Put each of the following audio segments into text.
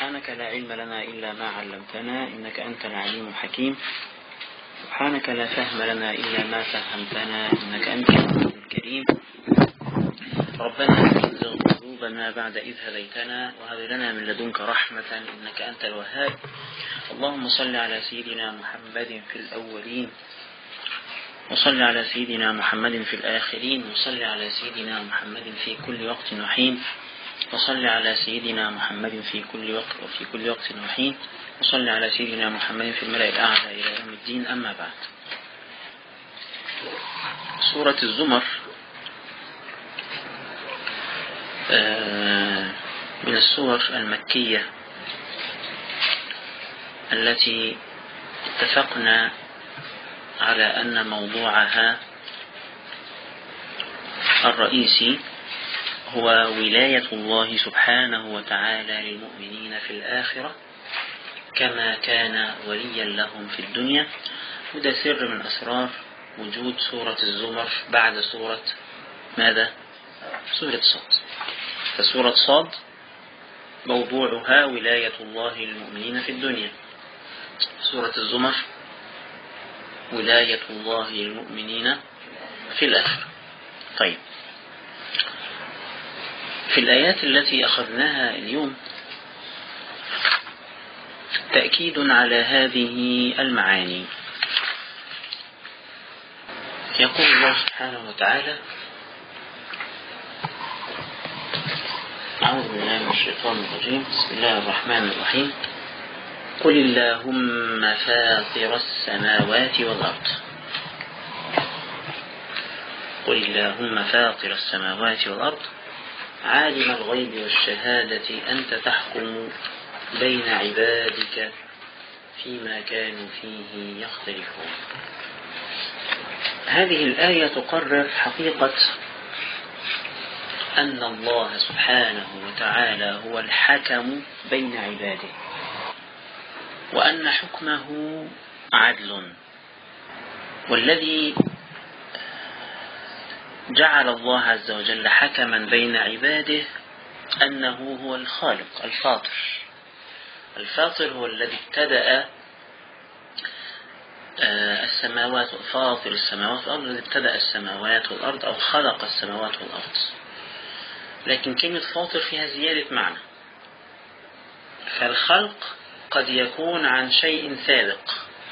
سبحانك لا علم لنا إلا ما علمتنا إنك أنت العليم الحكيم سبحانك لا فهم لنا إلا ما فهمتنا إنك أنت الكريم ربنا لا قلوبنا بعد إذ هديتنا وهب لنا من لدنك رحمة إنك أنت الوهاب اللهم صل على سيدنا محمد في الأولين وصل على سيدنا محمد في الآخرين وصل على سيدنا محمد في كل وقت وحين وصل على سيدنا محمد في كل وقت وفي كل وقت وحين وصل على سيدنا محمد في الملأ الأعلى إلى يوم الدين أما بعد سورة الزمر آه، من السور المكية التي اتفقنا على أن موضوعها الرئيسي هو ولاية الله سبحانه وتعالى للمؤمنين في الآخرة كما كان وليا لهم في الدنيا وده سر من أسرار وجود سورة الزمر بعد سورة ماذا؟ سورة صاد فسورة صاد موضوعها ولاية الله للمؤمنين في الدنيا سورة الزمر ولاية الله للمؤمنين في الآخرة طيب في الآيات التي أخذناها اليوم تأكيد على هذه المعاني يقول الله سبحانه وتعالى أعوذ بالله من الشيطان الرجيم بسم الله الرحمن الرحيم قل اللهم فاطر السماوات والأرض قل اللهم فاطر السماوات والأرض عالم الغيب والشهادة أنت تحكم بين عبادك فيما كانوا فيه يختلفون هذه الآية تقرر حقيقة أن الله سبحانه وتعالى هو الحكم بين عباده وأن حكمه عدل والذي جعل الله عز وجل حكما بين عباده أنه هو الخالق الفاطر الفاطر هو الذي ابتدأ السماوات فاطر السماوات والأرض الذي ابتدأ السماوات والأرض أو خلق السماوات والأرض لكن كلمة فاطر فيها زيادة معنى فالخلق قد يكون عن شيء سابق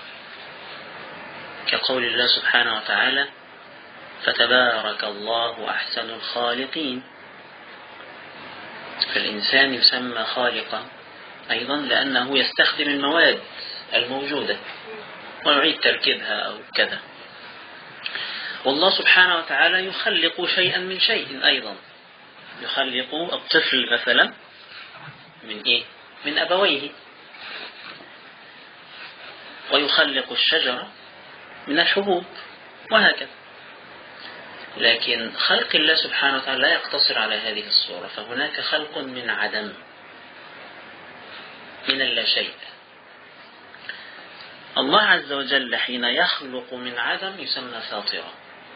كقول الله سبحانه وتعالى فتبارك الله أحسن الخالقين فالإنسان يسمى خالقا أيضا لأنه يستخدم المواد الموجودة ويعيد تركيبها أو كذا والله سبحانه وتعالى يخلق شيئا من شيء أيضا يخلق الطفل مثلا من إيه؟ من أبويه ويخلق الشجرة من الحبوب وهكذا لكن خلق الله سبحانه وتعالى لا يقتصر على هذه الصورة فهناك خلق من عدم من اللا شيء الله عز وجل حين يخلق من عدم يسمى فاطرا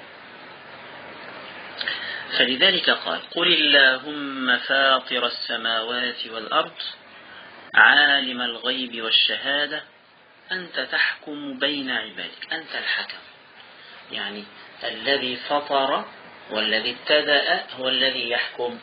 فلذلك قال قل اللهم فاطر السماوات والأرض عالم الغيب والشهادة أنت تحكم بين عبادك أنت الحكم يعني الذي فطر والذي ابتدأ هو الذي يحكم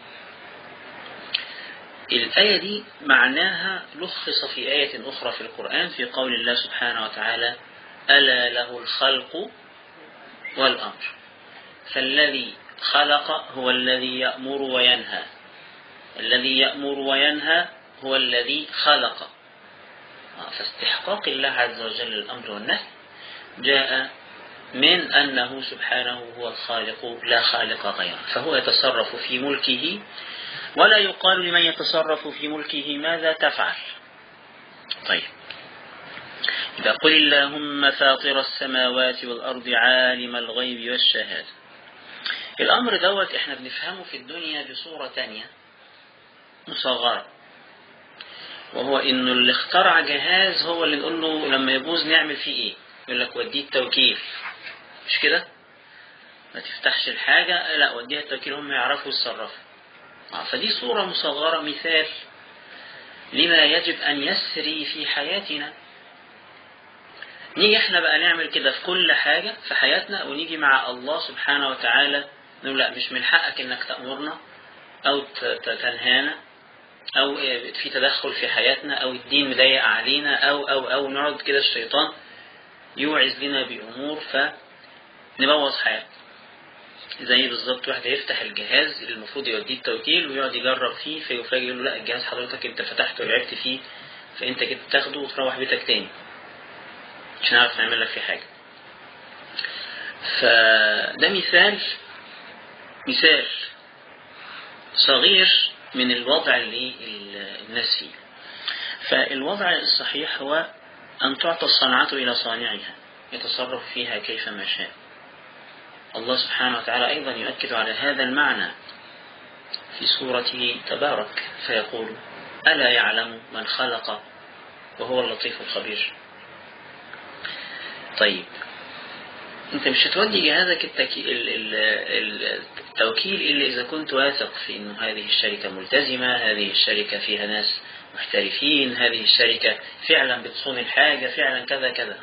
الآية دي معناها لخص في آية أخرى في القرآن في قول الله سبحانه وتعالى ألا له الخلق والأمر فالذي خلق هو الذي يأمر وينهى الذي يأمر وينهى هو الذي خلق فاستحقاق الله عز وجل الأمر والنهي جاء من أنه سبحانه هو الخالق لا خالق غيره فهو يتصرف في ملكه ولا يقال لمن يتصرف في ملكه ماذا تفعل طيب إذا قل اللهم فاطر السماوات والأرض عالم الغيب والشهادة الأمر دوت احنا بنفهمه في الدنيا بصورة تانية مصغرة وهو انه اللي اخترع جهاز هو اللي نقول له لما يبوظ نعمل فيه ايه يقول لك وديه التوكيل مش كده ما تفتحش الحاجة لا وديها التوكيل هم يعرفوا يتصرفوا فدي صورة مصغرة مثال لما يجب أن يسري في حياتنا نيجي احنا بقى نعمل كده في كل حاجة في حياتنا ونيجي مع الله سبحانه وتعالى نقول لا مش من حقك انك تأمرنا او تنهانا او في تدخل في حياتنا او الدين مضيق علينا او او او نقعد كده الشيطان يوعز لنا بامور فنبوظ حياتنا زي بالظبط واحد يفتح الجهاز اللي المفروض يوديه التوكيل ويقعد يجرب فيه فيفاجئ يقول له لا الجهاز حضرتك انت فتحته ولعبت فيه فانت كده تاخده وتروح بيتك تاني مش هنعرف نعمل لك فيه حاجة فده مثال مثال صغير من الوضع اللي الناس فيه فالوضع الصحيح هو أن تعطى الصنعة إلى صانعها يتصرف فيها كيفما شاء الله سبحانه وتعالى أيضا يؤكد على هذا المعنى في سورة تبارك فيقول ألا يعلم من خلق وهو اللطيف الخبير طيب انت مش هتودي جهازك التوكيل إلا إذا كنت واثق في أنه هذه الشركة ملتزمة هذه الشركة فيها ناس محترفين هذه الشركة فعلا بتصون الحاجة فعلا كذا كذا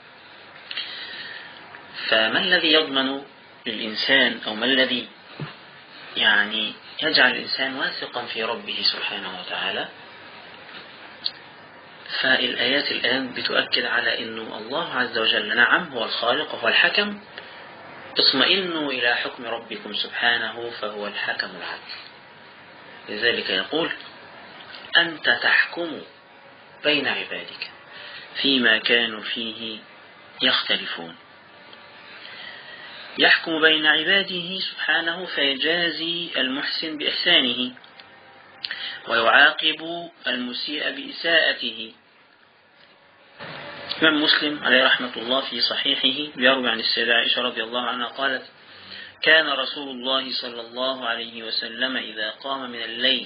فما الذي يضمن للإنسان أو ما الذي يعني يجعل الإنسان واثقا في ربه سبحانه وتعالى فالآيات الآن بتؤكد على أنه الله عز وجل نعم هو الخالق وهو الحكم اطمئنوا إلى حكم ربكم سبحانه فهو الحكم العدل لذلك يقول أنت تحكم بين عبادك فيما كانوا فيه يختلفون يحكم بين عباده سبحانه فيجازي المحسن بإحسانه ويعاقب المسيء بإساءته الإمام مسلم عليه رحمة الله في صحيحه يروي عن السيدة عائشة رضي الله عنها قالت كان رسول الله صلى الله عليه وسلم إذا قام من الليل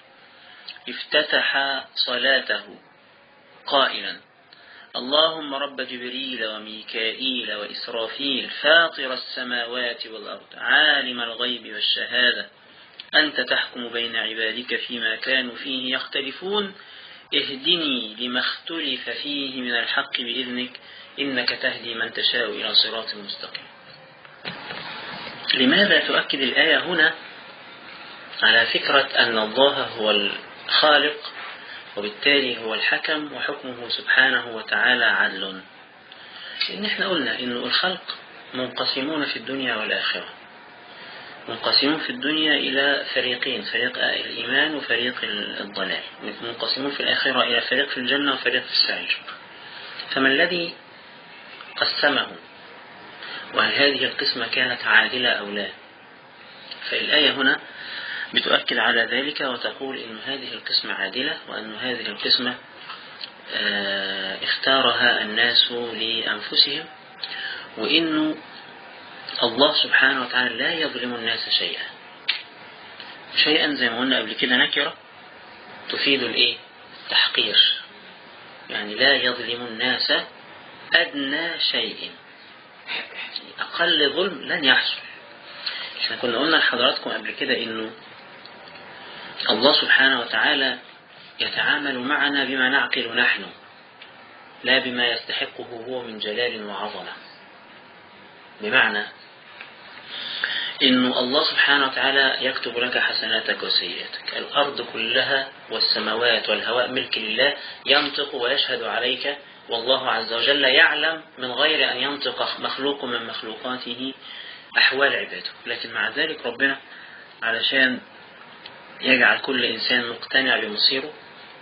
افتتح صلاته قائلا اللهم رب جبريل وميكائيل وإسرافيل فاطر السماوات والأرض عالم الغيب والشهادة أنت تحكم بين عبادك فيما كانوا فيه يختلفون اهدني لما اختلف فيه من الحق بإذنك إنك تهدي من تشاء إلى صراط مستقيم لماذا تؤكد الآية هنا على فكرة أن الله هو الخالق وبالتالي هو الحكم وحكمه سبحانه وتعالى عدل لأن احنا قلنا أن الخلق منقسمون في الدنيا والآخرة منقسمون في الدنيا إلى فريقين فريق الإيمان وفريق الضلال منقسمون في الآخرة إلى فريق في الجنة وفريق في السعير فما الذي قسمه وهل هذه القسمة كانت عادلة أو لا فالآية هنا بتؤكد على ذلك وتقول إن هذه القسمة عادلة وأن هذه القسمة آه، اختارها الناس لأنفسهم وإنه الله سبحانه وتعالى لا يظلم الناس شيئا شيئا زي ما قلنا قبل كده نكرة تفيد الايه التحقير يعني لا يظلم الناس أدنى شيء أقل ظلم لن يحصل احنا كنا قلنا لحضراتكم قبل كده انه الله سبحانه وتعالى يتعامل معنا بما نعقل نحن لا بما يستحقه هو من جلال وعظمة بمعنى إنه الله سبحانه وتعالى يكتب لك حسناتك وسيئاتك الأرض كلها والسماوات والهواء ملك لله ينطق ويشهد عليك والله عز وجل يعلم من غير أن ينطق مخلوق من مخلوقاته أحوال عباده لكن مع ذلك ربنا علشان يجعل كل إنسان مقتنع بمصيره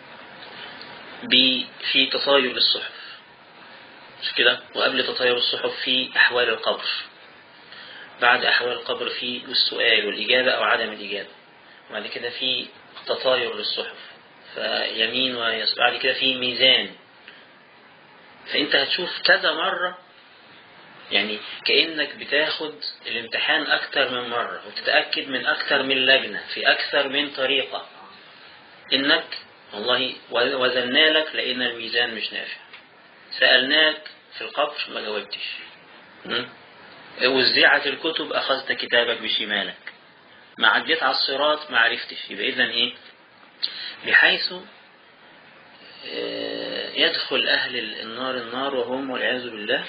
في تطاير الصحف مش كده وقبل تطاير الصحف في أحوال القبر بعد أحوال القبر في السؤال والإجابة أو عدم الإجابة وبعد كده في تطاير للصحف فيمين ويسار بعد كده في ميزان فأنت هتشوف كذا مرة يعني كأنك بتاخد الامتحان أكتر من مرة وتتأكد من أكتر من لجنة في أكثر من طريقة إنك والله وزلنا لك لقينا الميزان مش نافع سألناك في القبر ما جاوبتش وزعت الكتب أخذت كتابك بشمالك ما عديت على الصراط ما عرفتش يبقى إذن إيه بحيث يدخل أهل النار النار وهم والعياذ بالله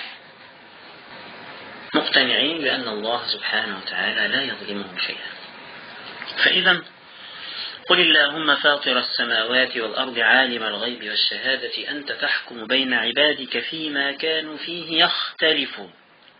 مقتنعين بأن الله سبحانه وتعالى لا يظلمهم شيئا فإذا قل اللهم فاطر السماوات والأرض عالم الغيب والشهادة أنت تحكم بين عبادك فيما كانوا فيه يختلفون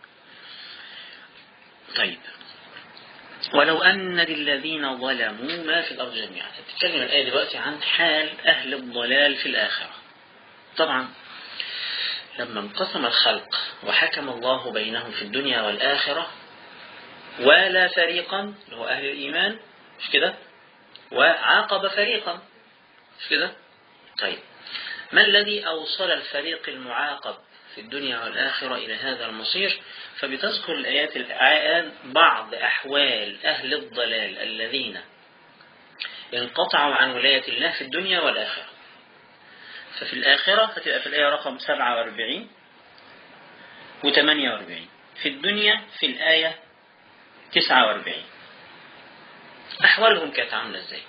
طيب ولو أن للذين ظلموا ما في الأرض جميعا تتكلم الآية دلوقتي عن حال أهل الضلال في الآخرة طبعا لما انقسم الخلق وحكم الله بينهم في الدنيا والآخرة ولا فريقا اللي هو أهل الإيمان مش كده وعاقب فريقا مش كده طيب ما الذي أوصل الفريق المعاقب في الدنيا والآخرة إلى هذا المصير فبتذكر الآيات الآن بعض أحوال أهل الضلال الذين انقطعوا عن ولاية الله في الدنيا والآخرة ففي الآخرة هتبقى في الآية رقم 47 و 48 في الدنيا في الآية 49 أحوالهم كانت عاملة إزاي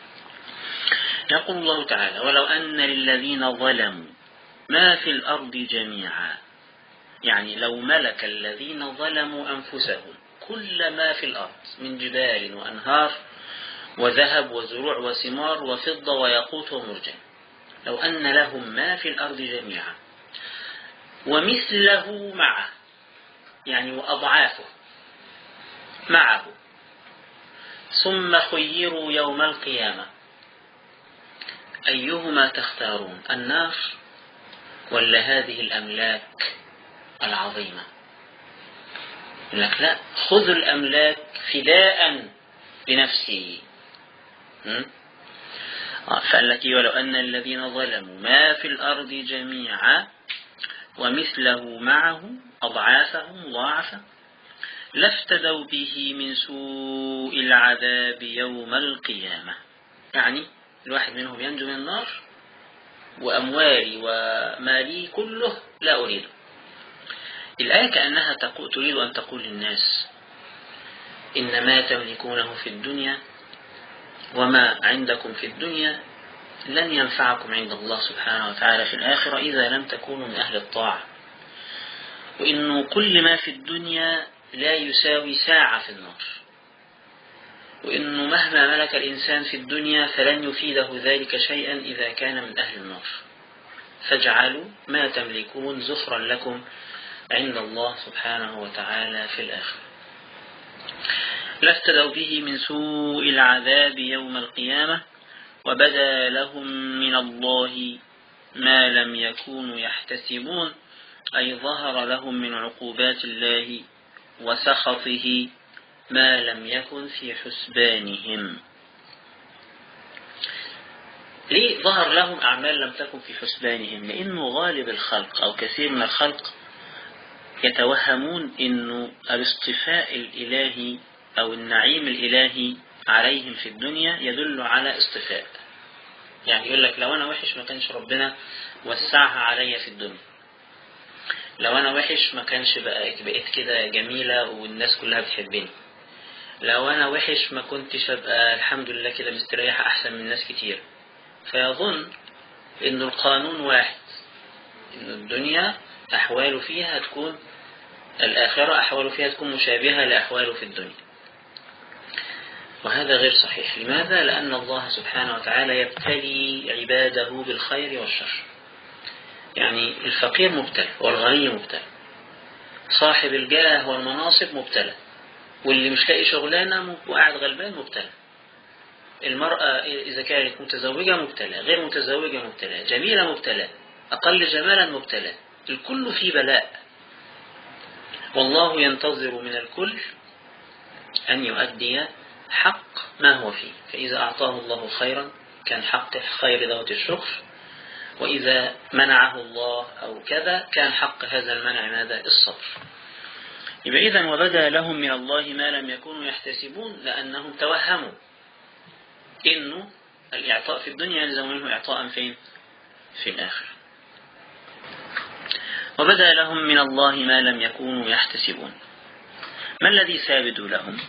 يقول الله تعالى ولو أن للذين ظلموا ما في الأرض جميعا يعني لو ملك الذين ظلموا أنفسهم كل ما في الأرض من جبال وأنهار وذهب وزروع وثمار وفضة وياقوت ومرجان لو أن لهم ما في الأرض جميعا ومثله معه يعني وأضعافه معه ثم خيروا يوم القيامة أيهما تختارون النار ولا هذه الأملاك العظيمة لك لا خذوا الأملاك فداء بنفسي فقال لك ولو أن الذين ظلموا ما في الأرض جميعا ومثله معه أضعافه مضاعفة لافتدوا به من سوء العذاب يوم القيامة يعني الواحد منهم ينجو من النار وأموالي ومالي كله لا أريده الآية كأنها تريد أن تقول للناس إن ما تملكونه في الدنيا وما عندكم في الدنيا لن ينفعكم عند الله سبحانه وتعالى في الآخرة إذا لم تكونوا من أهل الطاعة وإنه كل ما في الدنيا لا يساوي ساعة في النار وإنه مهما ملك الإنسان في الدنيا فلن يفيده ذلك شيئا إذا كان من أهل النار فاجعلوا ما تملكون زخرا لكم عند الله سبحانه وتعالى في الآخرة لافتدوا به من سوء العذاب يوم القيامة وبدا لهم من الله ما لم يكونوا يحتسبون أي ظهر لهم من عقوبات الله وسخطه ما لم يكن في حسبانهم ليه ظهر لهم أعمال لم تكن في حسبانهم لأنه غالب الخلق أو كثير من الخلق يتوهمون أنه الاصطفاء الإلهي أو النعيم الإلهي عليهم في الدنيا يدل على اصطفاء يعني يقول لك لو أنا وحش ما كانش ربنا وسعها عليا في الدنيا لو أنا وحش ما كانش بقيت كده جميلة والناس كلها بتحبني لو أنا وحش ما كنتش أبقى الحمد لله كده مستريح أحسن من ناس كتير فيظن إن القانون واحد إن الدنيا أحواله فيها تكون الآخرة أحواله فيها تكون مشابهة لأحواله في الدنيا وهذا غير صحيح لماذا؟ لأن الله سبحانه وتعالى يبتلي عباده بالخير والشر يعني الفقير مبتلى والغني مبتلى صاحب الجاه والمناصب مبتلى واللي مش لاقي شغلانة وقاعد غلبان مبتلى المرأة إذا كانت متزوجة مبتلى غير متزوجة مبتلى جميلة مبتلى أقل جمالا مبتلى الكل في بلاء والله ينتظر من الكل أن يؤدي حق ما هو فيه فإذا أعطاه الله خيرا كان حق خير ذوات الشكر وإذا منعه الله أو كذا كان حق هذا المنع ماذا الصبر يبقى إذا وبدا لهم من الله ما لم يكونوا يحتسبون لأنهم توهموا إنه الإعطاء في الدنيا يلزم منه إعطاء فين في الآخرة وبدا لهم من الله ما لم يكونوا يحتسبون ما الذي سيبدو لهم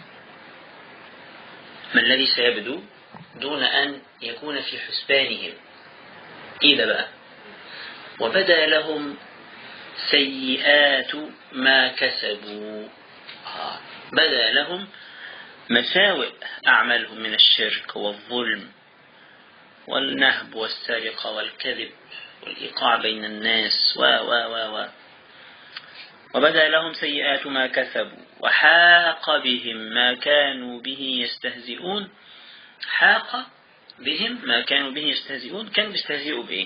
ما الذي سيبدو دون أن يكون في حسبانهم إيه ده بقى وبدا لهم سيئات ما كسبوا آه. بدا لهم مساوئ أعمالهم من الشرك والظلم والنهب والسرقة والكذب والإيقاع بين الناس و و و و وبدا لهم سيئات ما كسبوا وحاق بهم ما كانوا به يستهزئون حاق بهم ما كانوا به يستهزئون كانوا بيستهزئوا بإيه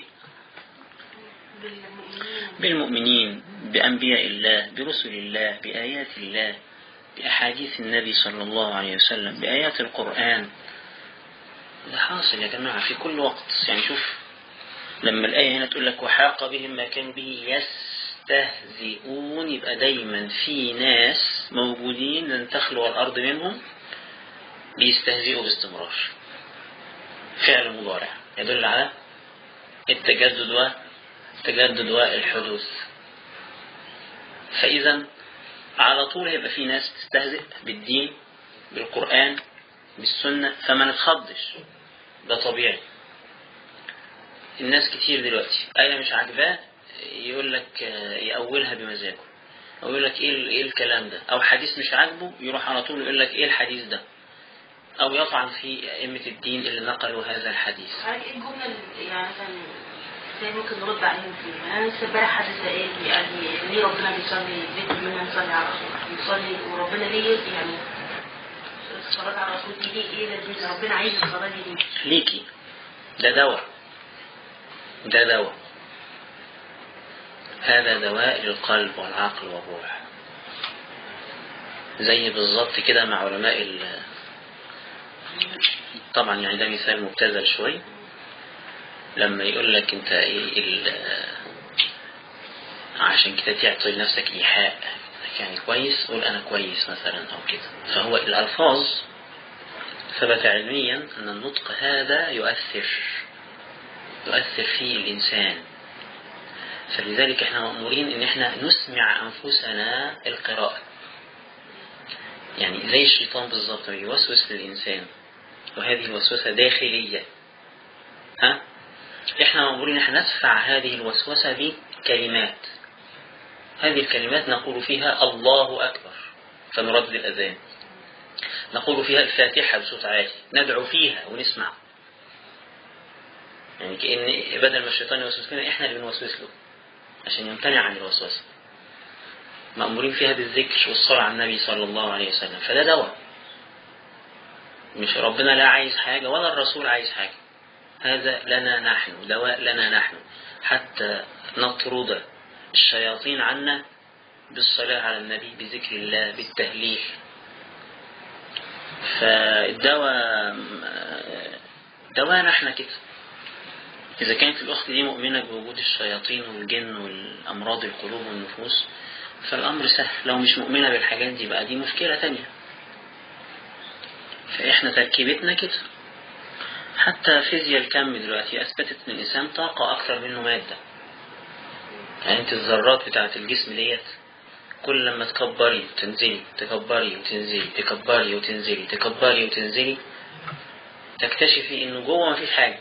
بالمؤمنين بأنبياء الله برسل الله بآيات الله بأحاديث النبي صلى الله عليه وسلم بآيات القرآن ده حاصل يا جماعة في كل وقت يعني شوف لما الآية هنا تقول لك وحاق بهم ما كانوا به يستهزئون يبقى دايما في ناس موجودين لن تخلو الأرض منهم بيستهزئوا باستمرار فعل مضارع يدل على التجدد والتجدد والحدوث فإذا على طول هيبقى في ناس تستهزئ بالدين بالقرآن بالسنة فما نتخضش ده طبيعي الناس كتير دلوقتي آية مش عاجباه يقول لك يأولها بمزاجه أو يقول لك إيه, إيه الكلام ده أو حديث مش عاجبه يروح على طول يقول لك إيه الحديث ده أو يطعن في أئمة الدين اللي نقلوا هذا الحديث هاي الجملة اللي يعني كان زي ممكن نرد عليهم فيها أنا لسه امبارح حد سأل يعني ليه ربنا بيصلي بيطلب منا نصلي على الرسول بيصلي وربنا ليه يعني الصلاة على الرسول دي ليه إيه لازم ربنا عايز الصلاة دي ليه؟ ليكي ده دواء ده دواء هذا دواء للقلب والعقل والروح زي بالظبط كده مع علماء ال طبعا يعني ده مثال مبتذل شوي لما يقول لك انت ايه ال عشان كده تعطي لنفسك ايحاء يعني كويس قول انا كويس مثلا او كده فهو الالفاظ ثبت علميا ان النطق هذا يؤثر يؤثر في الانسان فلذلك احنا مأمورين ان احنا نسمع انفسنا القراءة يعني زي الشيطان بالظبط بيوسوس للانسان وهذه الوسوسة داخلية ها احنا مأمورين احنا ندفع هذه الوسوسة بكلمات هذه الكلمات نقول فيها الله أكبر فنردد الأذان نقول فيها الفاتحة بصوت عالي ندعو فيها ونسمع يعني كأن بدل ما الشيطان يوسوس لنا احنا اللي بنوسوس له عشان يمتنع عن الوسوسة مأمورين فيها بالذكر والصلاة على النبي صلى الله عليه وسلم فده دواء مش ربنا لا عايز حاجة ولا الرسول عايز حاجة هذا لنا نحن دواء لنا نحن حتى نطرد الشياطين عنا بالصلاة على النبي بذكر الله بالتهليل فالدواء دواء احنا كده إذا كانت الأخت دي مؤمنة بوجود الشياطين والجن والأمراض القلوب والنفوس فالأمر سهل لو مش مؤمنة بالحاجات دي بقى دي مشكلة تانية فإحنا تركيبتنا كده حتى فيزياء الكم دلوقتي أثبتت إن الإنسان طاقة أكثر منه مادة يعني أنت الذرات بتاعة الجسم ديت كل لما تكبري وتنزلي تكبري وتنزلي تكبري وتنزلي تكبري وتنزلي تكتشفي إنه جوه مفيش حاجة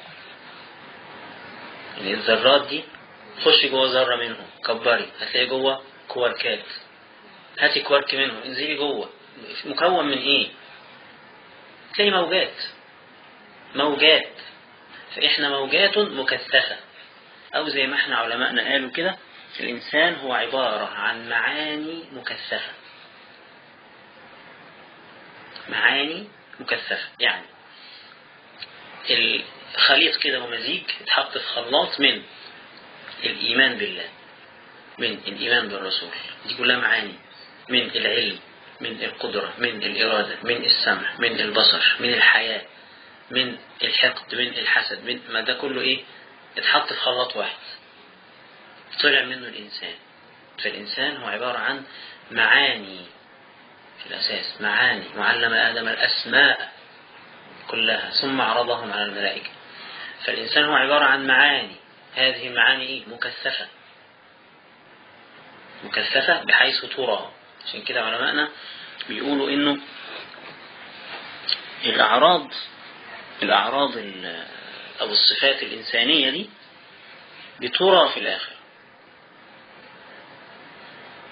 يعني الذرات دي خشي جوه ذرة منهم كبري هتلاقي جوه كواركات هاتي كوارك منهم انزلي جوه مكون من ايه تلاقي موجات موجات فإحنا موجات مكثفة أو زي ما احنا علماءنا قالوا كده الإنسان هو عبارة عن معاني مكثفة معاني مكثفة يعني الخليط كده ومزيج اتحط في خلاط من الإيمان بالله من الإيمان بالرسول دي كلها معاني من العلم من القدرة من الإرادة من السمع من البصر من الحياة من الحقد من الحسد من ما ده كله إيه اتحط في خلاط واحد طلع منه الإنسان فالإنسان هو عبارة عن معاني في الأساس معاني معلم آدم الأسماء كلها ثم عرضهم على الملائكة فالإنسان هو عبارة عن معاني هذه المعاني إيه؟ مكثفة مكثفة بحيث ترى عشان كده علماءنا بيقولوا إنه الأعراض الأعراض أو الصفات الإنسانية دي بترى في الآخرة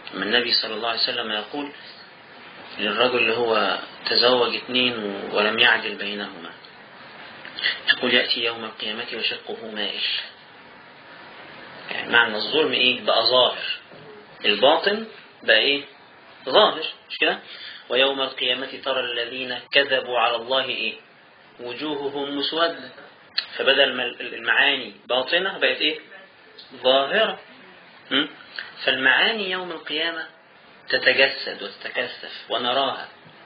أما النبي صلى الله عليه وسلم يقول للرجل اللي هو تزوج اثنين ولم يعدل بينهما يقول يأتي يوم القيامة وشقه مائل يعني معنى الظلم ايه بقى ظاهر الباطن بقى ايه ظاهر مش كده ويوم القيامة ترى الذين كذبوا على الله ايه وجوههم مسودة فبدل ما المعاني باطنة بقت ايه ظاهرة م? فالمعاني يوم القيامة تتجسد وتتكثف ونراها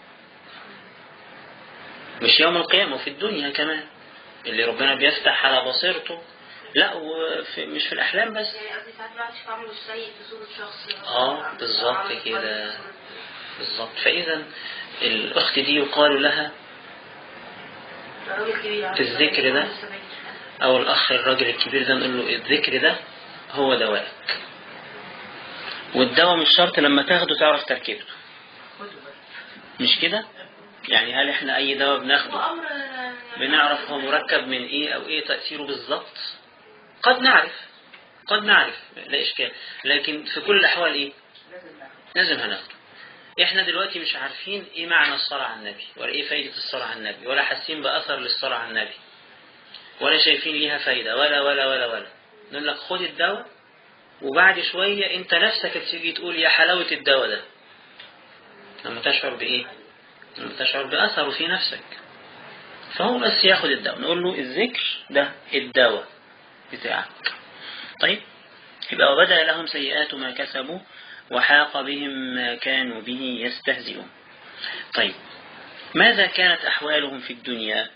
مش يوم القيامة وفي الدنيا كمان اللي ربنا بيفتح على بصيرته لا وفي مش في الأحلام بس يعني قصدي ساعات الواحد يشوف عمله السيء في صورة شخص اه بالظبط كده بالظبط فإذا الأخت دي يقال لها الراجل كبير الذكر ده أو الأخ الراجل الكبير ده نقول له الذكر ده هو دواءك والدواء مش شرط لما تاخده تعرف تركيبته مش كده يعني هل احنا أي دواء بناخده وأمر بنعرف هو مركب من ايه او ايه تأثيره بالظبط قد نعرف قد نعرف لا اشكال لكن في كل الاحوال ايه لازم هناخده احنا دلوقتي مش عارفين ايه معنى الصلاة على النبي ولا ايه فايدة الصلاة على النبي ولا حاسين بأثر للصلاة على النبي ولا شايفين ليها فايدة ولا ولا ولا ولا نقول لك خد الدواء وبعد شوية انت نفسك تيجي تقول يا حلاوة الدواء ده لما تشعر بايه لما تشعر بأثره في نفسك فهو بس ياخد الدواء نقول له الذكر ده الدواء بتاعك طيب يبقى وبدأ لهم سيئات ما كسبوا وحاق بهم ما كانوا به يستهزئون طيب ماذا كانت أحوالهم في الدنيا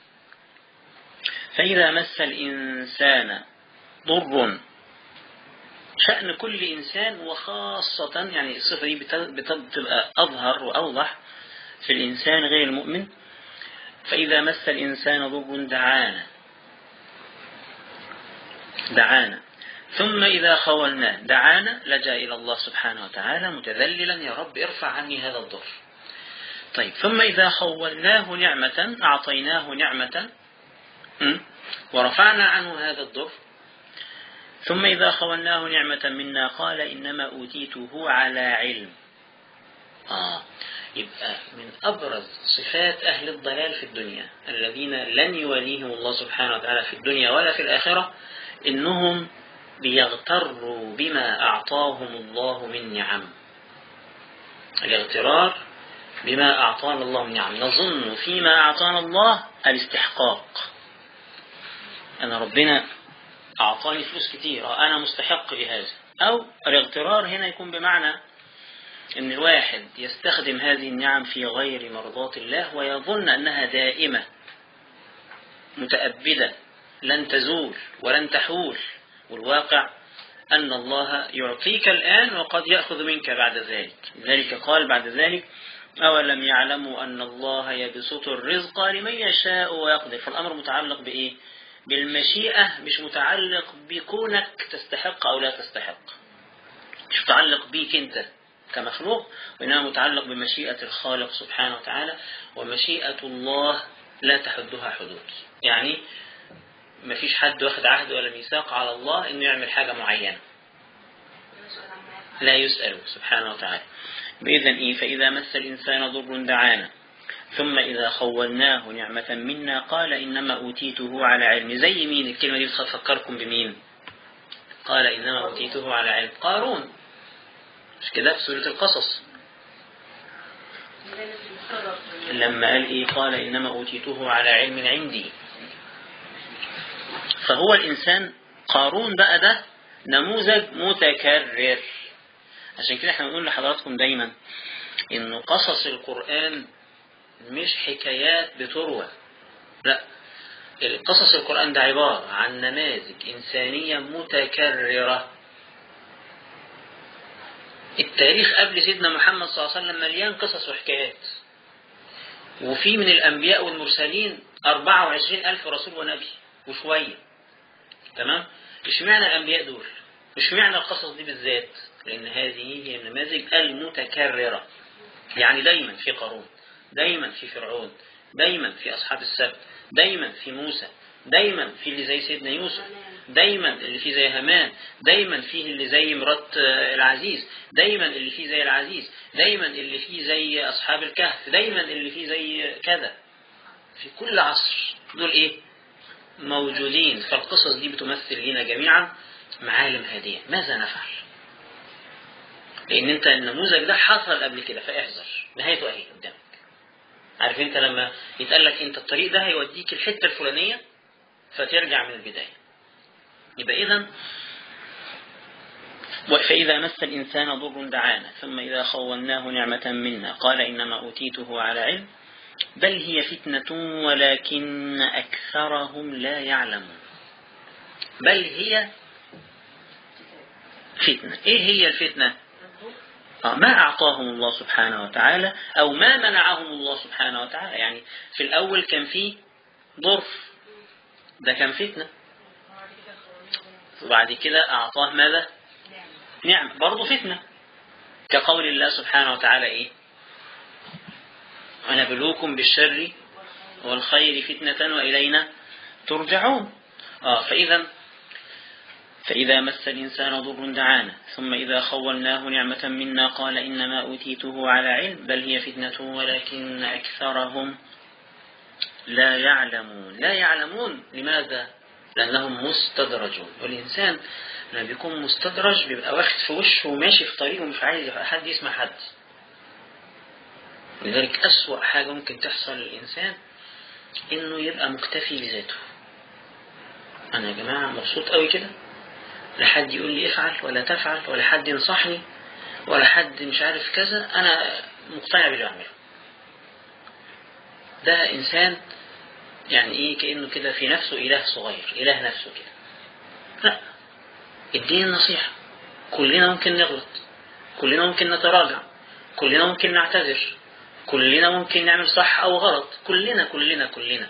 فإذا مس الإنسان ضر شأن كل إنسان وخاصة يعني الصفة دي بتبقى أظهر وأوضح في الإنسان غير المؤمن فإذا مس الإنسان ضر دعانا دعانا ثم إذا خولناه دعانا لجأ إلى الله سبحانه وتعالى متذللا يا رب ارفع عني هذا الضر طيب ثم إذا خولناه نعمة أعطيناه نعمة ورفعنا عنه هذا الضر ثم إذا خولناه نعمة منا قال إنما أوتيته على علم آه يبقى من أبرز صفات أهل الضلال في الدنيا الذين لن يوليهم الله سبحانه وتعالى في الدنيا ولا في الآخرة إنهم بيغتروا بما أعطاهم الله من نعم الاغترار بما أعطانا الله من نعم نظن فيما أعطانا الله الاستحقاق أنا ربنا أعطاني فلوس كتير أنا مستحق لهذا أو الاغترار هنا يكون بمعنى ان الواحد يستخدم هذه النعم في غير مرضاة الله ويظن انها دائمة متأبدة لن تزول ولن تحول والواقع أن الله يعطيك الآن وقد يأخذ منك بعد ذلك لذلك قال بعد ذلك أولم يعلموا أن الله يبسط الرزق لمن يشاء ويقدر فالأمر متعلق بإيه بالمشيئة مش متعلق بكونك تستحق أو لا تستحق مش متعلق بيك أنت كمخلوق وإنما متعلق بمشيئة الخالق سبحانه وتعالى ومشيئة الله لا تحدها حدود يعني ما فيش حد واخد عهد ولا ميثاق على الله انه يعمل حاجة معينة لا يسأل سبحانه وتعالى بإذن إيه فإذا مس الإنسان ضر دعانا ثم إذا خولناه نعمة منا قال إنما أوتيته على علم زي مين الكلمة دي بتفكركم بمين قال إنما أوتيته على علم قارون مش كده في سورة القصص لما قال إيه قال إنما أوتيته على علم عندي فهو الإنسان قارون بقى ده نموذج متكرر عشان كده احنا بنقول لحضراتكم دايما إنه قصص القرآن مش حكايات بتروى لا قصص القرآن ده عبارة عن نماذج إنسانية متكررة التاريخ قبل سيدنا محمد صلى الله عليه وسلم مليان قصص وحكايات وفي من الأنبياء والمرسلين 24 ألف رسول ونبي وشوية تمام اشمعنى الأنبياء دول اشمعنى القصص دي بالذات لأن هذه هي النماذج المتكررة يعني دايما في قارون دايما في فرعون دايما في أصحاب السبت دايما في موسى دايما في اللي زي سيدنا يوسف دايما اللي فيه زي هامان دايما فيه اللي زي مرات آه، العزيز دايما اللي فيه زي العزيز دايما اللي فيه زي أصحاب الكهف دايما اللي فيه زي كذا في كل عصر دول إيه موجودين فالقصص دي بتمثل لنا جميعا معالم هادية ماذا نفعل لأن أنت النموذج ده حصل قبل كده فاحذر نهايته أهي قدامك عارف أنت لما يتقال لك أنت الطريق ده هيوديك الحتة الفلانية فترجع من البداية يبقى إذا فإذا مس الإنسان ضر دعانا ثم إذا خولناه نعمة منا قال إنما أوتيته على علم بل هي فتنة ولكن أكثرهم لا يعلمون بل هي فتنة إيه هي الفتنة آه، ما أعطاهم الله سبحانه وتعالى أو ما منعهم الله سبحانه وتعالى يعني في الأول كان فيه ضر ده كان فتنة وبعد كده أعطاه ماذا نعم برضه فتنة كقول الله سبحانه وتعالى إيه ونبلوكم بالشر والخير فتنة وإلينا ترجعون آه فإذا فإذا مس الإنسان ضر دعانا ثم إذا خولناه نعمة منا قال إنما أوتيته على علم بل هي فتنة ولكن أكثرهم لا يعلمون لا يعلمون لماذا؟ لأنهم مستدرجون والإنسان لما بيكون مستدرج بيبقى واخد في وشه وماشي في طريقه ومش عايز حد يسمع حد لذلك أسوأ حاجة ممكن تحصل للإنسان إنه يبقى مكتفي بذاته أنا يا جماعة مبسوط قوي كده لا حد يقول لي افعل ولا تفعل ولا حد ينصحني ولا حد مش عارف كذا أنا مقتنع باللي بعمله ده إنسان يعني إيه كأنه كده في نفسه إله صغير إله نفسه كده لا الدين نصيحة كلنا ممكن نغلط كلنا ممكن نتراجع كلنا ممكن نعتذر كلنا ممكن نعمل صح أو غلط كلنا كلنا كلنا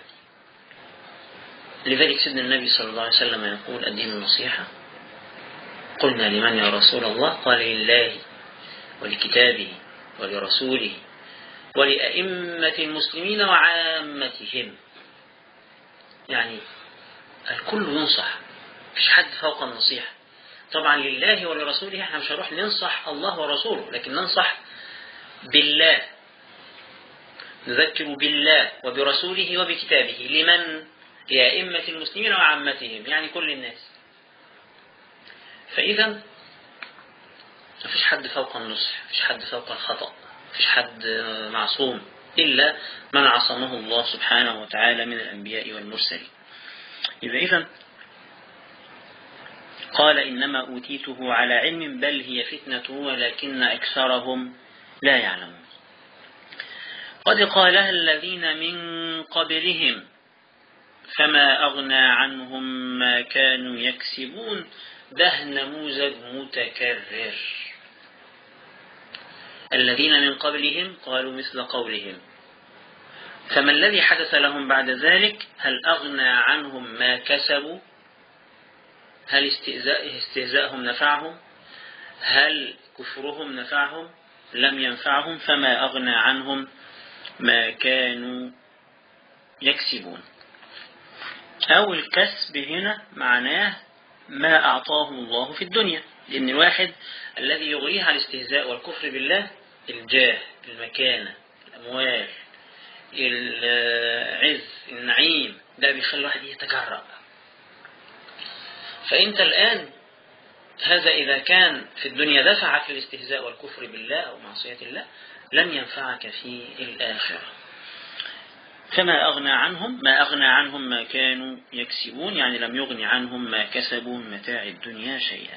لذلك سيدنا النبي صلى الله عليه وسلم يقول الدين النصيحة قلنا لمن يا رسول الله قال لله ولكتابه ولرسوله ولأئمة المسلمين وعامتهم يعني الكل ينصح مفيش حد فوق النصيحة طبعا لله ولرسوله احنا مش هنروح ننصح الله ورسوله لكن ننصح بالله نذكر بالله وبرسوله وبكتابه لمن لأئمة المسلمين وعامتهم يعني كل الناس فإذا مفيش حد فوق النصح مفيش حد فوق الخطأ مفيش حد معصوم إلا من عصمه الله سبحانه وتعالى من الأنبياء والمرسلين إذا إذا قال إنما أوتيته على علم بل هي فتنة ولكن أكثرهم لا يعلمون قد قالها الذين من قبلهم فما أغنى عنهم ما كانوا يكسبون ده نموذج متكرر الذين من قبلهم قالوا مثل قولهم فما الذي حدث لهم بعد ذلك هل أغنى عنهم ما كسبوا هل استهزاء استهزاءهم نفعهم هل كفرهم نفعهم لم ينفعهم فما أغنى عنهم ما كانوا يكسبون أو الكسب هنا معناه ما أعطاهم الله في الدنيا لأن الواحد الذي يغريه على الاستهزاء والكفر بالله الجاه المكانة الأموال العز النعيم ده بيخلي الواحد يتجرأ فأنت الآن هذا إذا كان في الدنيا دفعك للاستهزاء والكفر بالله أو معصية الله لن ينفعك في الآخرة فما أغنى عنهم ما أغنى عنهم ما كانوا يكسبون يعني لم يغني عنهم ما كسبوا من متاع الدنيا شيئا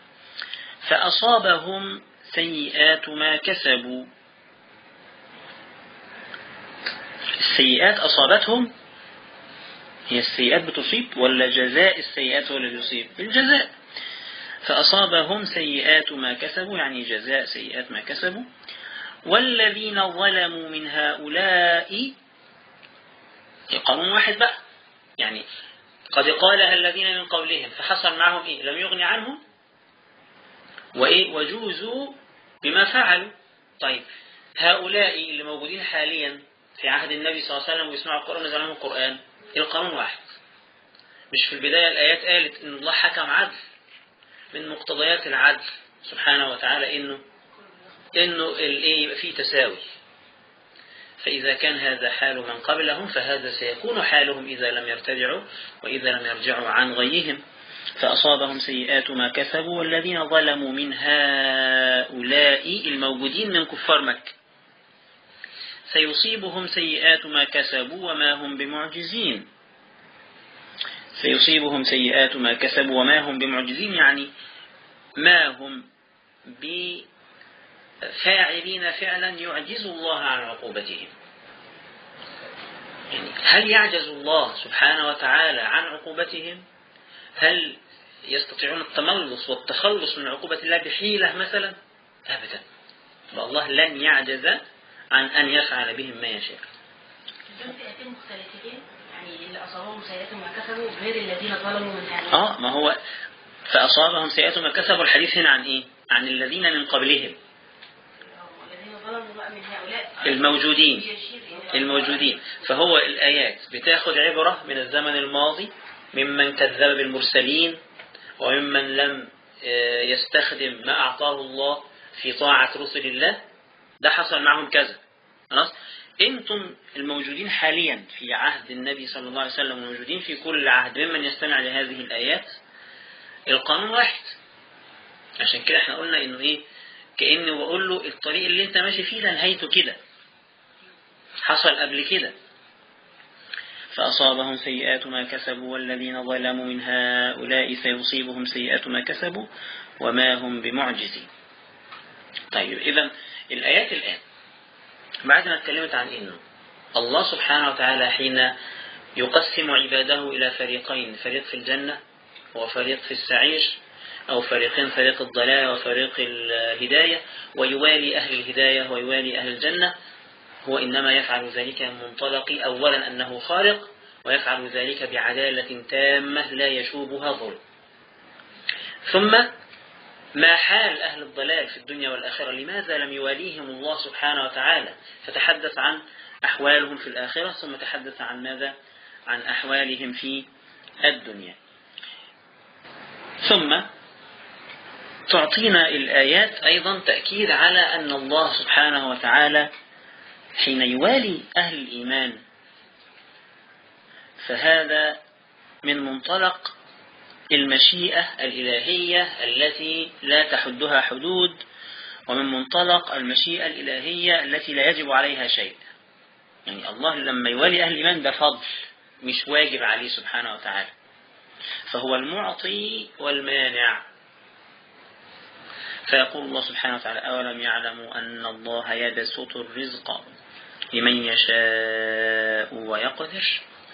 فأصابهم سيئات ما كسبوا السيئات أصابتهم هي السيئات بتصيب ولا جزاء السيئات هو اللي بيصيب الجزاء فأصابهم سيئات ما كسبوا يعني جزاء سيئات ما كسبوا والذين ظلموا من هؤلاء قانون واحد بقى يعني قد قالها الذين من قولهم فحصل معهم إيه لم يغني عنهم وإيه وجوزوا بما فعلوا طيب هؤلاء اللي موجودين حاليا في عهد النبي صلى الله عليه وسلم ويسمعوا القرآن ونزل لهم القرآن القانون واحد مش في البداية الآيات قالت إن الله حكم عدل من مقتضيات العدل سبحانه وتعالى إنه إنه الإيه يبقى فيه تساوي فإذا كان هذا حال من قبلهم فهذا سيكون حالهم إذا لم يرتدعوا وإذا لم يرجعوا عن غيهم فأصابهم سيئات ما كسبوا والذين ظلموا من هؤلاء الموجودين من كفار مكة سيصيبهم سيئات ما كسبوا وما هم بمعجزين سيصيبهم سيئات ما كسبوا وما هم بمعجزين يعني ما هم بفاعلين فعلا يعجز الله عن عقوبتهم يعني هل يعجز الله سبحانه وتعالى عن عقوبتهم هل يستطيعون التملص والتخلص من عقوبة الله بحيلة مثلا أبدا الله لن يعجز عن أن يفعل بهم ما يشاء دول فئتين مختلفتين يعني اللي اصابهم سيئات ما كسبوا غير الذين ظلموا من هؤلاء آه ما هو فأصابهم سيئات ما كسبوا الحديث هنا عن إيه عن الذين من قبلهم والذين ظلموا بقى من هؤلاء الموجودين يشير إلى- الموجودين فهو الآيات بتاخد عبرة من الزمن الماضي ممن كذب بالمرسلين وممن لم آه، يستخدم ما أعطاه الله في طاعة رسل الله ده حصل معهم كذا خلاص انتم الموجودين حاليا في عهد النبي صلى الله عليه وسلم وموجودين في كل عهد ممن يستمع لهذه الآيات القانون واحد عشان كده احنا قلنا انه ايه كأني بقول له الطريق اللي انت ماشي فيه ده نهايته كده حصل قبل كده فأصابهم سيئات ما كسبوا والذين ظلموا من هؤلاء سيصيبهم سيئات ما كسبوا وما هم بمعجزين طيب إذا الآيات الآن بعد ما اتكلمت عن إنه الله سبحانه وتعالى حين يقسم عباده إلى فريقين فريق في الجنة وفريق في السعير أو فريقين فريق الضلال وفريق الهداية ويوالي أهل الهداية ويوالي أهل الجنة هو إنما يفعل ذلك من منطلق أولا أنه خالق ويفعل ذلك بعدالة تامة لا يشوبها ظلم ثم ما حال أهل الضلال في الدنيا والآخرة لماذا لم يواليهم الله سبحانه وتعالى فتحدث عن أحوالهم في الآخرة ثم تحدث عن ماذا عن أحوالهم في الدنيا ثم تعطينا الآيات أيضا تأكيد على أن الله سبحانه وتعالى حين يوالي أهل الإيمان فهذا من منطلق المشيئة الإلهية التي لا تحدها حدود ومن منطلق المشيئة الإلهية التي لا يجب عليها شيء يعني الله لما يوالي أهل الإيمان ده فضل مش واجب عليه سبحانه وتعالى فهو المعطي والمانع فيقول الله سبحانه وتعالى أولم يعلموا أن الله يبسط الرزق لمن يشاء ويقدر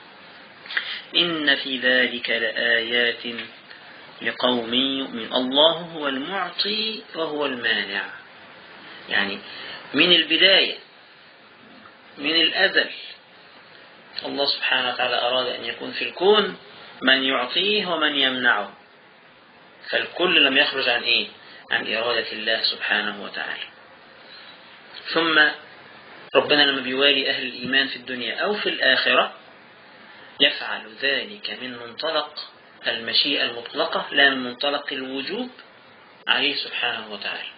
إن في ذلك لآيات لقوم يؤمن الله هو المعطي وهو المانع يعني من البداية من الأزل الله سبحانه وتعالى أراد أن يكون في الكون من يعطيه ومن يمنعه فالكل لم يخرج عن إيه عن إرادة الله سبحانه وتعالى ثم ربنا لما بيوالي أهل الإيمان في الدنيا أو في الآخرة يفعل ذلك من منطلق المشيئة المطلقة لا من منطلق الوجوب عليه سبحانه وتعالى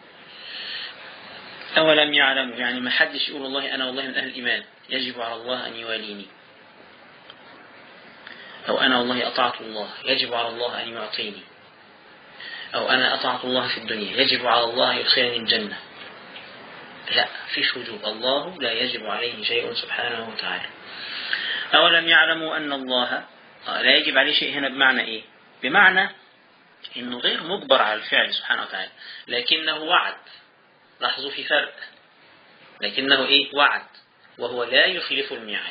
أولم يعلم يعني ما حدش يقول والله أنا والله من أهل الإيمان يجب على الله أن يواليني أو أنا والله أطعت الله يجب على الله أن يعطيني أو أنا أطعت الله في الدنيا يجب على الله أن يدخلني الجنة لا فيش وجوب الله لا يجب عليه شيء سبحانه وتعالى أولم يعلموا أن الله لا يجب عليه شيء هنا بمعنى إيه بمعنى إنه غير مجبر على الفعل سبحانه وتعالى لكنه وعد لاحظوا في فرق لكنه إيه وعد وهو لا يخلف الميعاد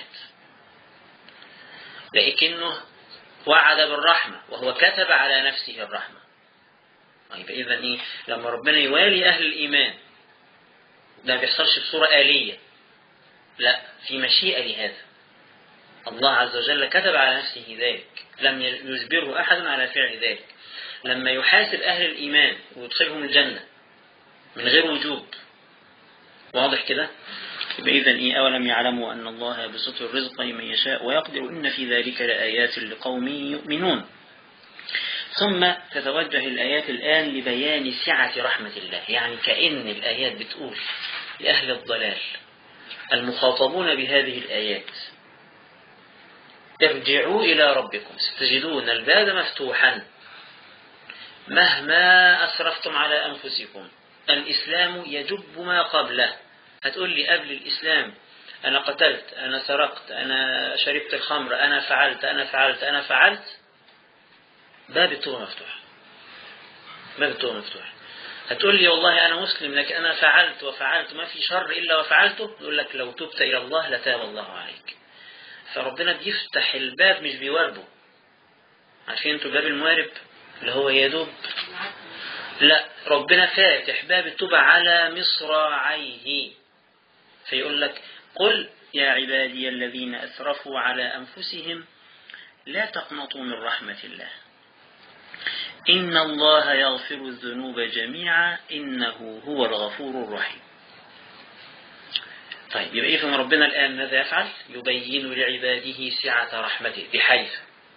لكنه وعد بالرحمة وهو كتب على نفسه الرحمة طيب إذا إيه لما ربنا يوالي أهل الإيمان ده ما بيحصلش بصورة آلية لا في مشيئة لهذا الله عز وجل كتب على نفسه ذلك لم يجبره أحد على فعل ذلك لما يحاسب أهل الإيمان ويدخلهم الجنة من غير وجوب واضح كده يبقى إذا إيه أولم يعلموا أن الله يبسط الرزق لمن يشاء ويقدر إن في ذلك لآيات لقوم يؤمنون ثم تتوجه الآيات الآن لبيان سعة رحمة الله يعني كأن الآيات بتقول لأهل الضلال المخاطبون بهذه الآيات ارجعوا إلى ربكم ستجدون الباب مفتوحا مهما أسرفتم على أنفسكم الإسلام يجب ما قبله هتقول لي قبل الإسلام أنا قتلت أنا سرقت أنا شربت الخمر أنا فعلت أنا فعلت أنا فعلت باب التوبة مفتوح باب التوبة مفتوح هتقول لي والله أنا مسلم لكن أنا فعلت وفعلت ما في شر إلا وفعلته يقول لك لو تبت إلى الله لتاب الله عليك فربنا بيفتح الباب مش بيواربه عارفين انتوا باب الموارب اللي هو يدوب لا ربنا فاتح باب التوبة على مصراعيه فيقول لك قل يا عبادي الذين أسرفوا على أنفسهم لا تقنطوا من رحمة الله إن الله يغفر الذنوب جميعا إنه هو الغفور الرحيم طيب يبقى إذن ربنا الآن ماذا يفعل يبين لعباده سعة رحمته بحيث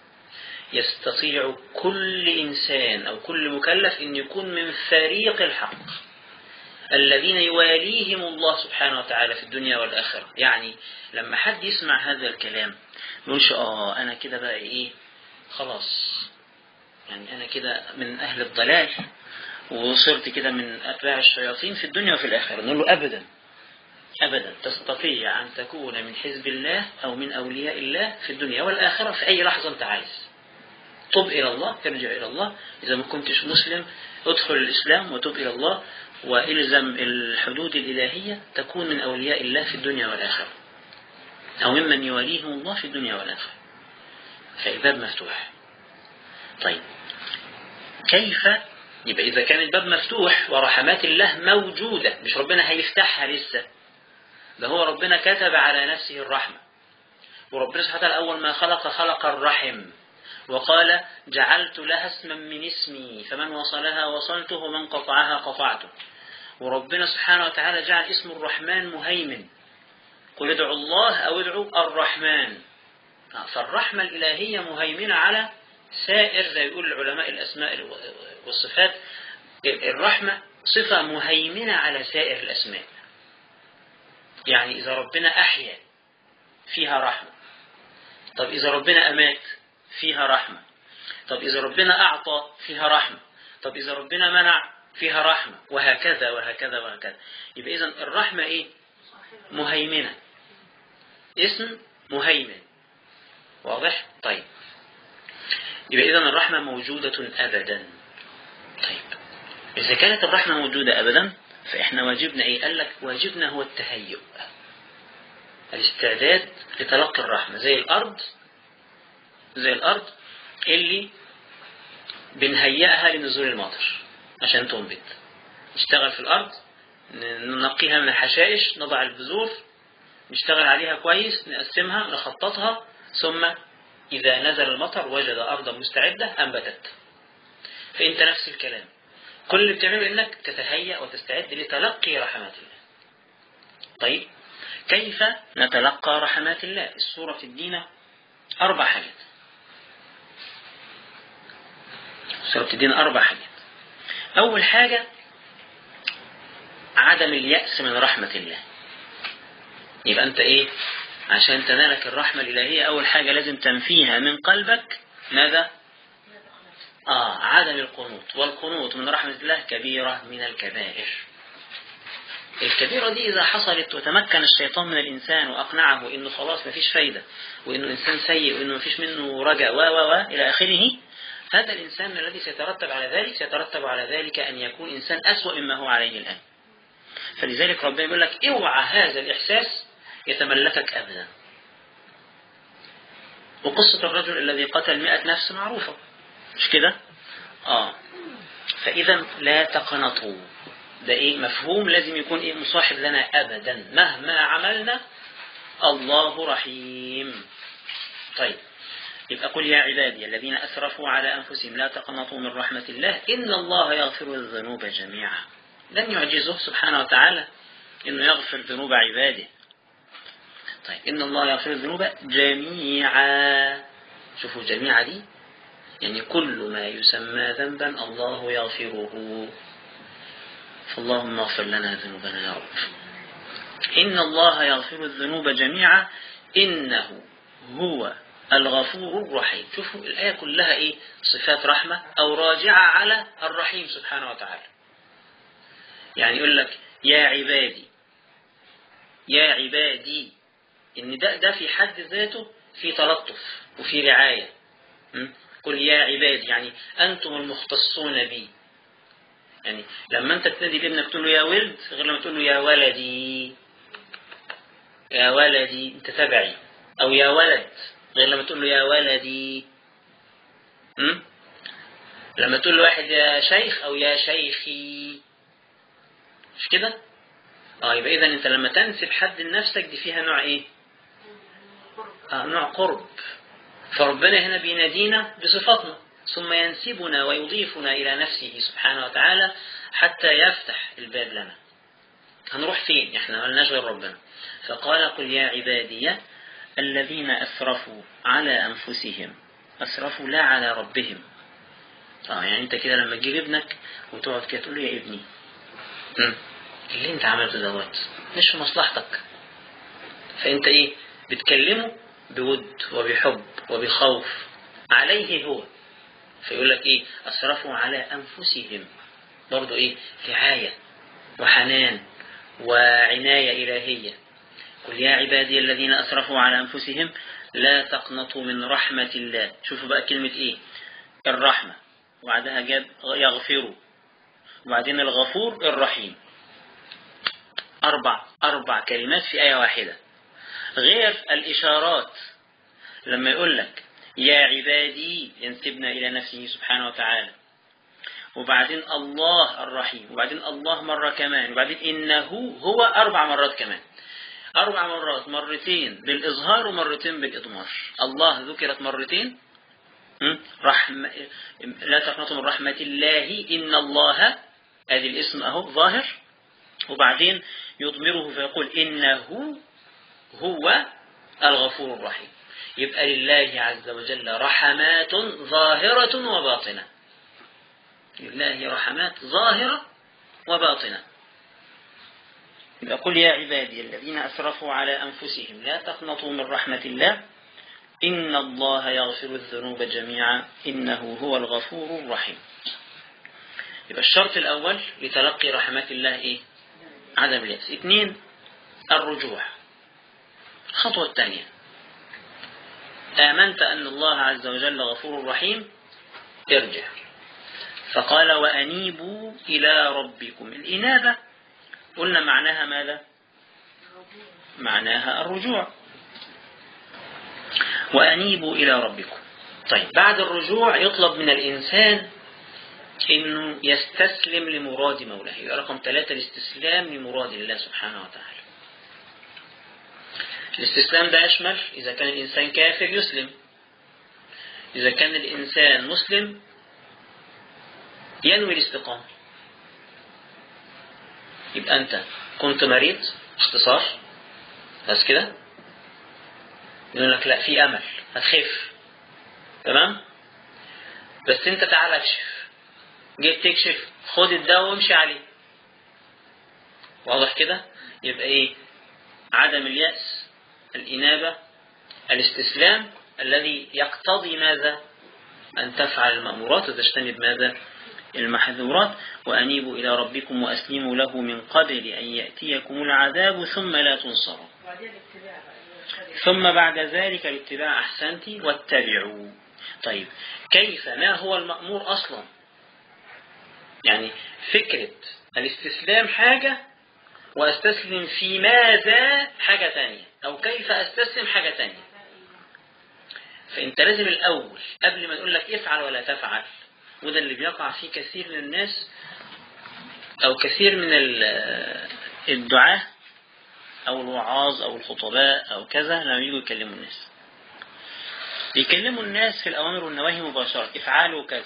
يستطيع كل إنسان أو كل مكلف أن يكون من فريق الحق الذين يواليهم الله سبحانه وتعالى في الدنيا والآخرة يعني لما حد يسمع هذا الكلام يقولش آه أنا كده بقى إيه خلاص يعني أنا كده من أهل الضلال وصرت كده من أتباع الشياطين في الدنيا وفي الآخرة نقول له أبدا أبدا تستطيع أن تكون من حزب الله أو من أولياء الله في الدنيا والآخرة في أي لحظة أنت عايز تب إلى الله ترجع إلى الله إذا ما كنتش مسلم ادخل الإسلام وتب إلى الله وإلزم الحدود الإلهية تكون من أولياء الله في الدنيا والآخرة أو ممن يواليهم الله في الدنيا والآخرة فالباب مفتوح طيب كيف يبقى إذا كان الباب مفتوح ورحمات الله موجودة مش ربنا هيفتحها لسه ده هو ربنا كتب على نفسه الرحمة وربنا سبحانه وتعالى أول ما خلق خلق الرحم وقال جعلت لها اسما من اسمي فمن وصلها وصلته ومن قطعها قطعته وربنا سبحانه وتعالى جعل اسم الرحمن مهيمن قل ادعوا الله أو ادعوا الرحمن فالرحمة الإلهية مهيمنة على سائر زي يقول العلماء الأسماء والصفات الرحمة صفة مهيمنة على سائر الأسماء يعني إذا ربنا أحيا فيها رحمة طب إذا ربنا أمات فيها رحمة طب إذا ربنا أعطى فيها رحمة طب إذا ربنا منع فيها رحمة وهكذا وهكذا وهكذا يبقى إذا الرحمة إيه مهيمنة اسم مهيمن واضح طيب يبقى إذا الرحمة موجودة أبدا طيب إذا كانت الرحمة موجودة أبدا فإحنا واجبنا إيه قال لك واجبنا هو التهيؤ الاستعداد لتلقي الرحمة زي الأرض زي الأرض اللي بنهيئها لنزول المطر عشان تنبت نشتغل في الأرض ننقيها من الحشائش نضع البذور نشتغل عليها كويس نقسمها نخططها ثم إذا نزل المطر وجد أرضا مستعدة أنبتت فأنت نفس الكلام كل اللي بتعمله إنك تتهيأ وتستعد لتلقي رحمات الله طيب كيف نتلقى رحمات الله السورة الدين أربع حاجات السورة الدين أربع حاجات أول حاجة عدم اليأس من رحمة الله يبقى أنت إيه عشان تنالك الرحمة الإلهية أول حاجة لازم تنفيها من قلبك ماذا آه عدم القنوط والقنوط من رحمة الله كبيرة من الكبائر الكبيرة دي إذا حصلت وتمكن الشيطان من الإنسان وأقنعه إنه خلاص مفيش فايدة وإنه إنسان سيء وإنه مفيش منه رجاء و و و إلى آخره هذا الإنسان الذي سيترتب على ذلك سيترتب على ذلك أن يكون إنسان أسوأ مما هو عليه الآن فلذلك ربنا يقول لك اوعى هذا الإحساس يتملكك أبدا وقصة الرجل الذي قتل مئة نفس معروفة مش كده آه فإذا لا تقنطوا ده إيه مفهوم لازم يكون إيه مصاحب لنا أبدا مهما عملنا الله رحيم طيب يبقى قل يا عبادي الذين أسرفوا على أنفسهم لا تقنطوا من رحمة الله إن الله يغفر الذنوب جميعا لن يعجزه سبحانه وتعالى إنه يغفر ذنوب عباده طيب إن الله يغفر الذنوب جميعا شوفوا جميعا دي يعني كل ما يسمى ذنبا الله يغفره فاللهم اغفر لنا ذنوبنا يا رب إن الله يغفر الذنوب جميعا إنه هو الغفور الرحيم شوفوا الآية كلها إيه صفات رحمة أو راجعة على الرحيم سبحانه وتعالى يعني يقول لك يا عبادي يا عبادي إن ده, ده في حد ذاته في تلطف وفي رعاية م? قل يا عبادي يعني أنتم المختصون بي يعني لما أنت تنادي لابنك تقول له يا ولد غير لما تقول له يا ولدي يا ولدي أنت تبعي أو يا ولد غير لما تقول له يا ولدي م? لما تقول له واحد يا شيخ أو يا شيخي مش كده؟ اه يبقى إذا أنت لما تنسب حد لنفسك دي فيها نوع إيه؟ آه نوع قرب فربنا هنا بينادينا بصفاتنا ثم ينسبنا ويضيفنا إلى نفسه سبحانه وتعالى حتى يفتح الباب لنا هنروح فين احنا ملناش غير ربنا فقال قل يا عبادي الذين أسرفوا على أنفسهم أسرفوا لا على ربهم اه يعني انت كده لما تجيب ابنك وتقعد كده تقول له يا ابني مم. اللي انت عملته دوت مش في مصلحتك فانت ايه بتكلمه بود وبحب وبخوف عليه هو فيقول لك ايه اسرفوا على انفسهم برضو ايه رعاية وحنان وعناية إلهية قل يا عبادي الذين أسرفوا على أنفسهم لا تقنطوا من رحمة الله شوفوا بقى كلمة إيه الرحمة وبعدها جاب يغفروا وبعدين الغفور الرحيم أربع أربع كلمات في آية واحدة غير الإشارات لما يقول لك يا عبادي ينسبنا إلى نفسه سبحانه وتعالى وبعدين الله الرحيم وبعدين الله مرة كمان وبعدين إنه هو أربع مرات كمان أربع مرات مرتين بالإظهار ومرتين بالإضمار الله ذكرت مرتين رحمة لا تقنطوا من رحمة الله إن الله هذه الاسم أهو ظاهر وبعدين يضمره فيقول إنه هو الغفور الرحيم يبقى لله عز وجل رحمات ظاهرة وباطنة لله رحمات ظاهرة وباطنة يبقى قل يا عبادي الذين أسرفوا على أنفسهم لا تقنطوا من رحمة الله إن الله يغفر الذنوب جميعا إنه هو الغفور الرحيم يبقى الشرط الأول لتلقي رحمات الله إيه؟ عدم اليأس اثنين الرجوع الخطوة الثانية آمنت أن الله عز وجل غفور رحيم ارجع فقال وأنيبوا إلى ربكم الإنابة قلنا معناها ماذا معناها الرجوع وأنيبوا إلى ربكم طيب بعد الرجوع يطلب من الإنسان أنه يستسلم لمراد مولاه يبقى رقم ثلاثة الاستسلام لمراد الله سبحانه وتعالى الاستسلام ده يشمل إذا كان الإنسان كافر يسلم إذا كان الإنسان مسلم ينوي الاستقامة يبقى أنت كنت مريض اختصار بس كده يقول لك لا في أمل هتخف تمام بس أنت تعال اكشف جيت تكشف خد الدواء وامشي عليه واضح كده يبقى ايه عدم اليأس الإنابة الاستسلام الذي يقتضي ماذا أن تفعل المأمورات وتجتنب ماذا المحذورات وأنيبوا إلى ربكم وأسلموا له من قبل أن يأتيكم العذاب ثم لا تنصروا ثم بعد ذلك الاتباع أحسنت واتبعوا طيب كيف ما هو المأمور أصلا يعني فكرة الاستسلام حاجة واستسلم في ماذا حاجة تانية أو كيف أستسلم حاجة تانية فأنت لازم الأول قبل ما نقول لك افعل ولا تفعل وده اللي بيقع فيه كثير من الناس أو كثير من الدعاة أو الوعاظ أو الخطباء أو كذا لما يجوا يكلموا الناس بيكلموا الناس في الأوامر والنواهي مباشرة افعلوا كذا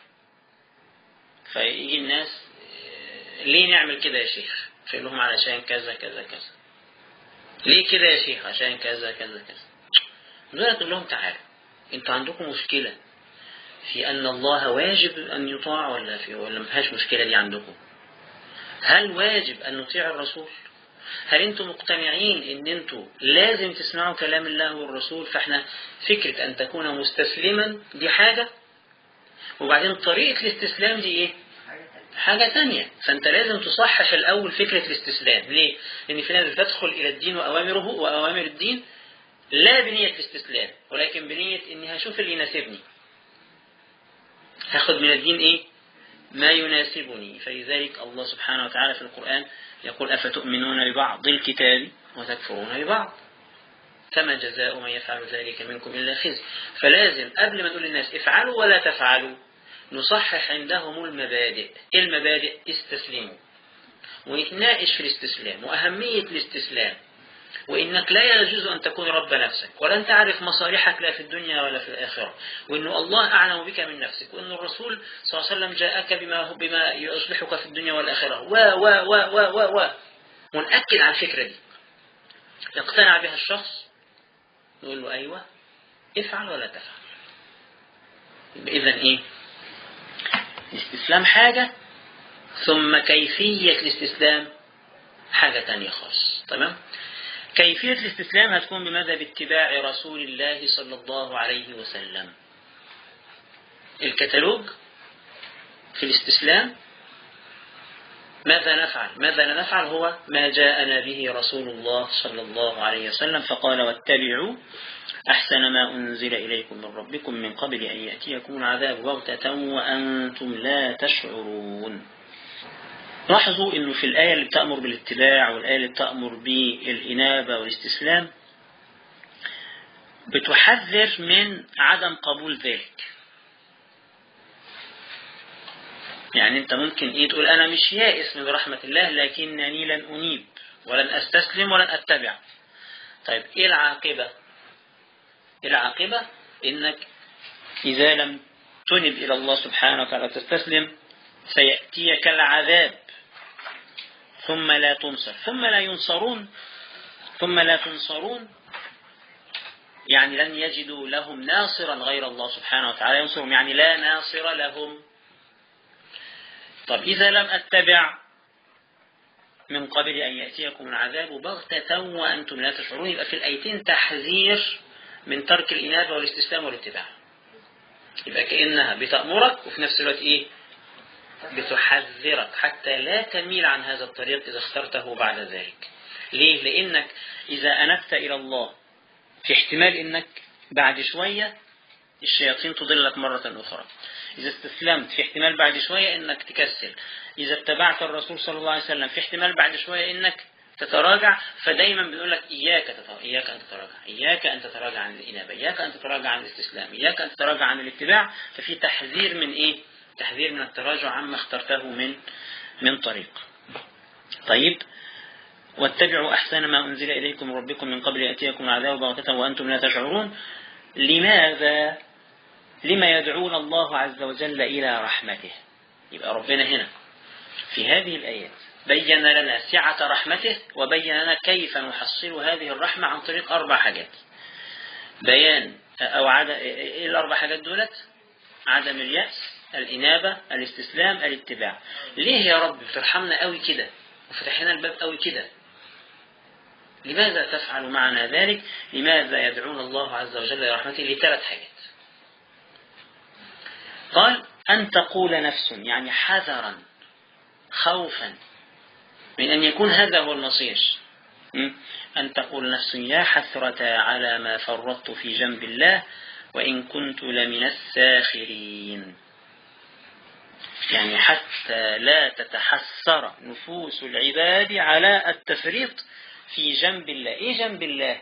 فيجي الناس ليه نعمل كده يا شيخ فيقول لهم علشان كذا كذا كذا ليه كده يا شيخ عشان كذا كذا كذا دول تقول لهم تعالوا انتوا عندكم مشكلة في أن الله واجب أن يطاع ولا في ولا ما فيهاش مشكلة دي عندكم هل واجب أن نطيع الرسول هل انتم مقتنعين ان انتم لازم تسمعوا كلام الله والرسول فاحنا فكرة ان تكون مستسلما دي حاجة وبعدين طريقة الاستسلام دي ايه حاجة تانية فانت لازم تصحح الاول فكرة الاستسلام ليه لان في ناس بتدخل الى الدين واوامره واوامر الدين لا بنية الاستسلام ولكن بنية اني هشوف اللي يناسبني هاخد من الدين ايه ما يناسبني فلذلك الله سبحانه وتعالى في القرآن يقول أفتؤمنون ببعض الكتاب وتكفرون ببعض فما جزاء من يفعل ذلك منكم إلا خزي فلازم قبل ما نقول للناس افعلوا ولا تفعلوا نصحح عندهم المبادئ المبادئ استسلموا ونتناقش في الاستسلام وأهمية الاستسلام وإنك لا يجوز أن تكون رب نفسك ولن تعرف مصالحك لا في الدنيا ولا في الآخرة وإن الله أعلم بك من نفسك وإن الرسول صلى الله عليه وسلم جاءك بما, بما يصلحك في الدنيا والآخرة و و و و و و ونأكد على الفكرة دي يقتنع بها الشخص نقول له أيوة افعل ولا تفعل إذا إيه الاستسلام حاجة ثم كيفية الاستسلام حاجة تانية خالص تمام كيفية الاستسلام هتكون بماذا باتباع رسول الله صلى الله عليه وسلم الكتالوج في الاستسلام ماذا نفعل ماذا لا نفعل هو ما جاءنا به رسول الله صلى الله عليه وسلم فقال واتبعوا أحسن ما أنزل إليكم من ربكم من قبل أن يأتيكم العذاب بغتة وأنتم لا تشعرون لاحظوا أنه في الآية اللي بتأمر بالاتباع والآية اللي بتأمر بالإنابة والاستسلام بتحذر من عدم قبول ذلك يعني انت ممكن ايه تقول انا مش يائس من رحمة الله لكنني لن انيب ولن استسلم ولن اتبع طيب ايه العاقبة العاقبة انك اذا لم تنب الى الله سبحانه وتعالى تستسلم سيأتيك العذاب ثم لا تنصر ثم لا ينصرون ثم لا تنصرون يعني لن يجدوا لهم ناصرا غير الله سبحانه وتعالى ينصرهم يعني لا ناصر لهم طب إذا لم أتبع من قبل أن يأتيكم العذاب بغتة وأنتم لا تشعرون يبقى في الأيتين تحذير من ترك الإنابة والاستسلام والاتباع يبقى كأنها بتأمرك وفي نفس الوقت إيه بتحذرك حتى لا تميل عن هذا الطريق إذا اخترته بعد ذلك ليه؟ لأنك إذا أنبت إلى الله في احتمال أنك بعد شوية الشياطين تضلك مرة أخرى إذا استسلمت في احتمال بعد شوية أنك تكسل إذا اتبعت الرسول صلى الله عليه وسلم في احتمال بعد شوية أنك تتراجع فدايما بنقول لك إياك تتراجع إياك أن تتراجع إياك أن تتراجع عن الإنابة إياك أن تتراجع عن الاستسلام إياك أن تتراجع عن الاتباع ففي تحذير من إيه تحذير من التراجع عما اخترته من من طريق طيب واتبعوا أحسن ما أنزل إليكم من ربكم من قبل يأتيكم العذاب بغتة وأنتم لا تشعرون لماذا لما يدعون الله عز وجل إلى رحمته يبقى ربنا هنا في هذه الآيات بين لنا سعة رحمته وبين لنا كيف نحصل هذه الرحمة عن طريق أربع حاجات بيان أو عدم إيه الأربع حاجات دولت عدم اليأس الإنابة الاستسلام الاتباع ليه يا رب بترحمنا قوي كده وفتحنا الباب قوي كده لماذا تفعل معنا ذلك لماذا يدعون الله عز وجل لرحمته لثلاث حاجات قال أن تقول نفس يعني حذرا خوفا من أن يكون هذا هو المصير أن تقول نفس يا حسرة على ما فرطت في جنب الله وإن كنت لمن الساخرين يعني حتى لا تتحسر نفوس العباد على التفريط في جنب الله إيه جنب الله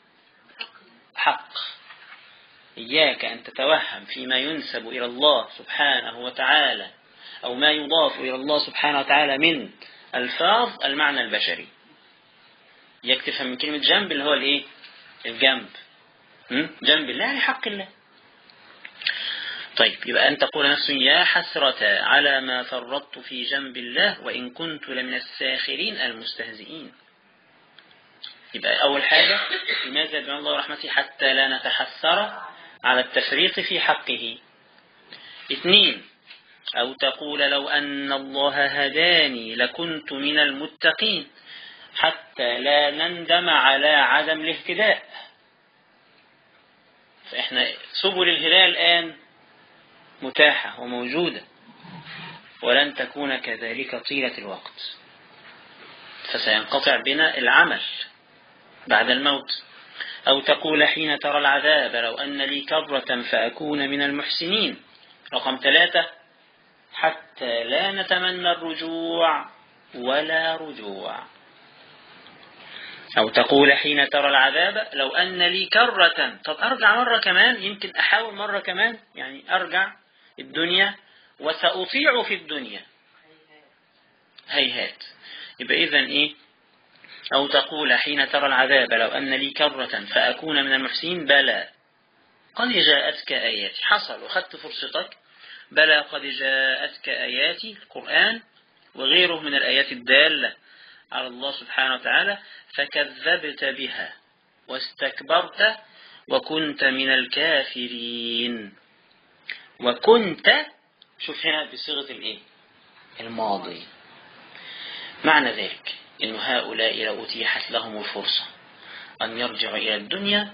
حق إياك أن تتوهم فيما ينسب إلى الله سبحانه وتعالى أو ما يضاف إلى الله سبحانه وتعالى من الفاظ المعنى البشري إياك تفهم من كلمة جنب اللي هو الإيه الجنب جنب الله يعني حق الله طيب يبقى أن تقول نفس يا حسرة على ما فرطت في جنب الله وإن كنت لمن الساخرين المستهزئين يبقى أول حاجة لماذا يدعو الله رحمته حتى لا نتحسر على التفريط في حقه اثنين أو تقول لو أن الله هداني لكنت من المتقين حتى لا نندم على عدم الاهتداء فإحنا سبل الهداية الآن متاحة وموجودة ولن تكون كذلك طيلة الوقت فسينقطع بنا العمل بعد الموت أو تقول حين ترى العذاب لو أن لي كرة فأكون من المحسنين رقم ثلاثة حتى لا نتمنى الرجوع ولا رجوع أو تقول حين ترى العذاب لو أن لي كرة طب أرجع مرة كمان يمكن أحاول مرة كمان يعني أرجع الدنيا وسأطيع في الدنيا هيهات يبقى إذن إيه أو تقول حين ترى العذاب لو أن لي كرة فأكون من المحسنين بلى قد جاءتك آياتي حصل وخدت فرصتك بلى قد جاءتك آياتي القرآن وغيره من الآيات الدالة على الله سبحانه وتعالى فكذبت بها واستكبرت وكنت من الكافرين وكنت شوف هنا بصيغة الايه الماضي معنى ذلك إن هؤلاء لو أتيحت لهم الفرصة أن يرجعوا إلى الدنيا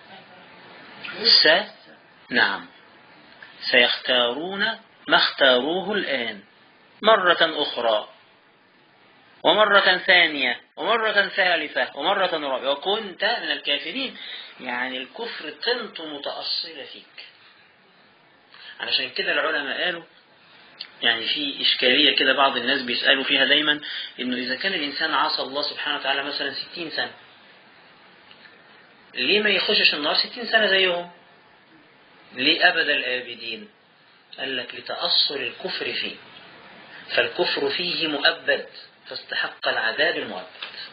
س نعم سيختارون ما اختاروه الآن مرة أخرى ومرة ثانية ومرة ثالثة ومرة رابعة وكنت من الكافرين يعني الكفر قيمت متأصلة فيك علشان كده العلماء قالوا يعني في إشكالية كده بعض الناس بيسألوا فيها دايما إنه إذا كان الإنسان عصى الله سبحانه وتعالى مثلا ستين سنة ليه ما يخشش النار ستين سنة زيهم ليه أبد الآبدين قال لك لتأصل الكفر فيه فالكفر فيه مؤبد فاستحق العذاب المؤبد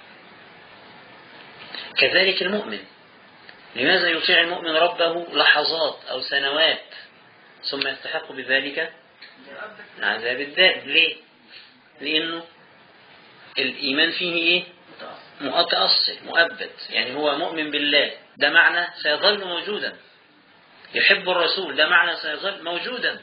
كذلك المؤمن لماذا يطيع المؤمن ربه لحظات أو سنوات ثم يستحق بذلك العذاب الدائم ليه لأنه الإيمان فيه إيه متأصل مؤبد يعني هو مؤمن بالله ده معنى سيظل موجودا يحب الرسول ده معنى سيظل موجودا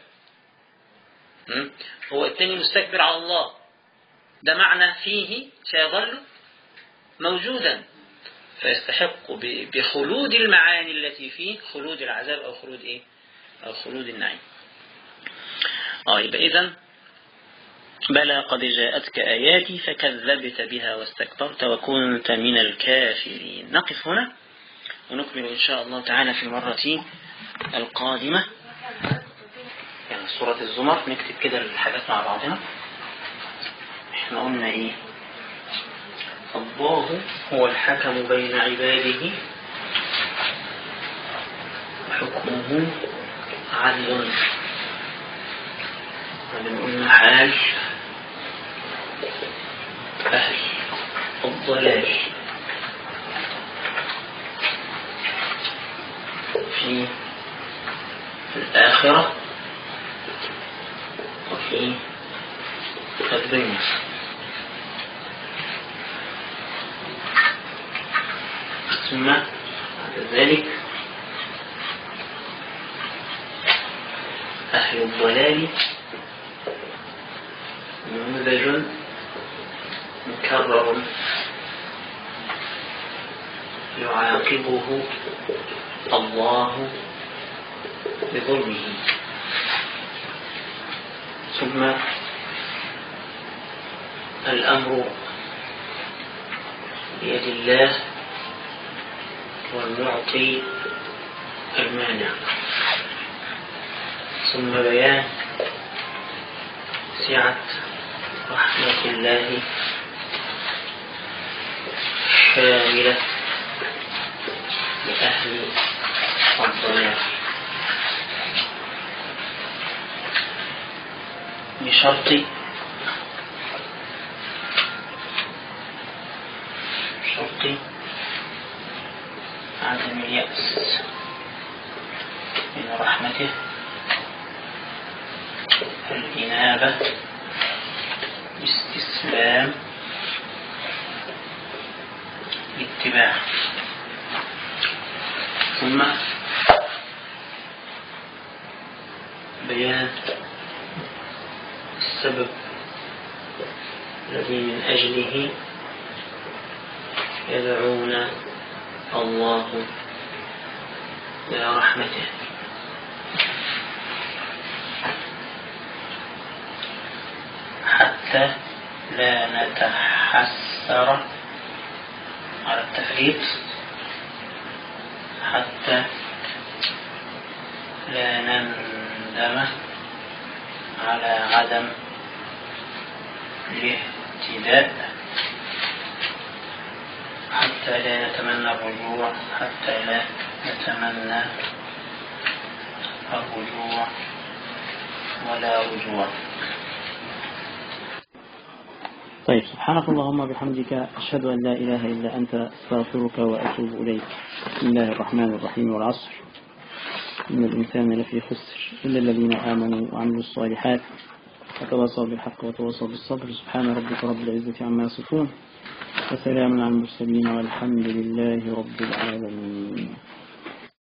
هو الثاني مستكبر على الله ده معنى فيه سيظل موجودا فيستحق بخلود المعاني التي فيه خلود العذاب أو خلود إيه أو خلود النعيم آه يبقى إذن بلى قد جاءتك آياتي فكذبت بها واستكبرت وكنت من الكافرين نقف هنا ونكمل إن شاء الله تعالى في المرة القادمة يعني سورة الزمر نكتب كده الحاجات مع بعضنا احنا قلنا ايه الله هو الحكم بين عباده حكمه عدل قلنا حال أهل الضلال في الآخرة وفي الدنيا ثم بعد ذلك أهل الضلال نموذج مكرر يعاقبه الله بظلمه ثم الأمر بيد الله والمعطي المانع ثم بيان سعة رحمة الله شاملة لأهل الضلال بشرط شرط عدم اليأس من رحمته الإنابة باستسلام اتباع الاتباع ثم بيان السبب الذي من أجله يدعون الله إلى رحمته حتى لا نتحسر على التفريط حتى لا نندم على عدم الاهتداء حتى لا نتمنى الرجوع حتى لا نتمنى الرجوع ولا رجوع طيب سبحانك اللهم وبحمدك أشهد أن لا إله إلا أنت أستغفرك وأتوب إليك بسم الله الرحمن الرحيم والعصر إن الإنسان لفي خسر إلا الذين آمنوا وعملوا الصالحات وتواصوا بالحق وتواصوا بالصبر سبحان ربك رب العزة عما يصفون وسلام على المرسلين والحمد لله رب العالمين